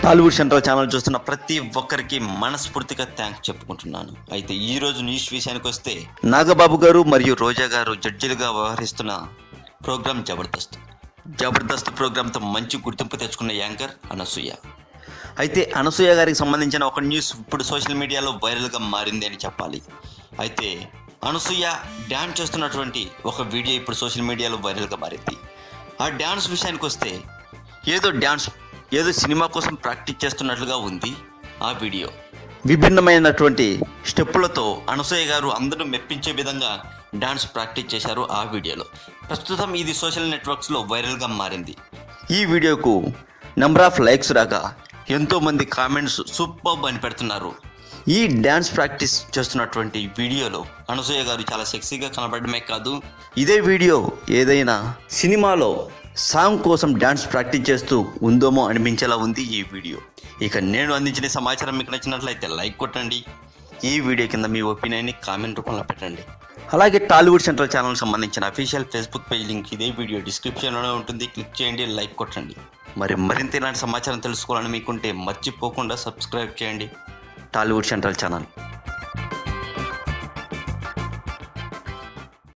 Tollywood central channel చూస్తున్న ప్రతి ఒక్కరికి మనస్ఫూర్తిగా థ్యాంక్స్ చెప్పుకుంటున్నాను అయితే ఈ రోజు న్యూస్ విషయానికి వస్తే నాగబాబు గారు మరియు రోజా గారు జడ్జిలుగా వ్యవహరిస్తున్న ప్రోగ్రాం జబర్దస్త్ జబర్దస్త్ ప్రోగ్రాంతో మంచి గుర్తింపు తెచ్చుకున్న యాంకర్ అనసూయ అయితే అనసూయ గారికి సంబంధించిన ఒక న్యూస్ ఇప్పుడు సోషల్ మీడియాలో వైరల్గా మారింది అని చెప్పాలి అయితే అనసూయ డ్యాన్స్ చేస్తున్నటువంటి ఒక వీడియో ఇప్పుడు సోషల్ మీడియాలో వైరల్గా మారింది ఆ డ్యాన్స్ విషయానికి వస్తే ఏదో డ్యాన్స్ ఏదో సినిమా కోసం ప్రాక్టీస్ చేస్తున్నట్లుగా ఉంది ఆ వీడియో విభిన్నమైనటువంటి స్టెప్పులతో అనసూయ గారు అందరూ మెప్పించే విధంగా డాన్స్ ప్రాక్టీస్ చేశారు ఆ వీడియోలో ప్రస్తుతం ఇది సోషల్ నెట్వర్క్స్లో వైరల్గా మారింది ఈ వీడియోకు నెంబర్ ఆఫ్ లైక్స్ రాగా ఎంతోమంది కామెంట్స్ సూపర్ అని పెడుతున్నారు ఈ డ్యాన్స్ ప్రాక్టీస్ చేస్తున్నటువంటి వీడియోలో అనసూయ గారు చాలా సెక్సీగా కనబడమే కాదు ఇదే వీడియో ఏదైనా సినిమాలో సాంగ్ కోసం డ్యాన్స్ ప్రాక్టీస్ చేస్తూ ఉందేమో అనిపించేలా ఉంది ఈ వీడియో ఇక నేను అందించిన సమాచారం మీకు నచ్చినట్లయితే లైక్ కొట్టండి ఈ వీడియో కింద మీ ఒపీనియన్ని కామెంట్ రూపంలో పెట్టండి అలాగే టాలీవుడ్ సెంట్రల్ ఛానల్ సంబంధించిన అఫీషియల్ ఫేస్బుక్ పేజ్ లింక్ ఇదే వీడియో డిస్క్రిప్షన్లోనే ఉంటుంది క్లిక్ చేయండి లైక్ కొట్టండి మరి మరింత ఇలాంటి సమాచారం తెలుసుకోవాలని మీకుంటే మర్చిపోకుండా సబ్స్క్రైబ్ చేయండి టాలీవుడ్ సెంట్రల్ ఛానల్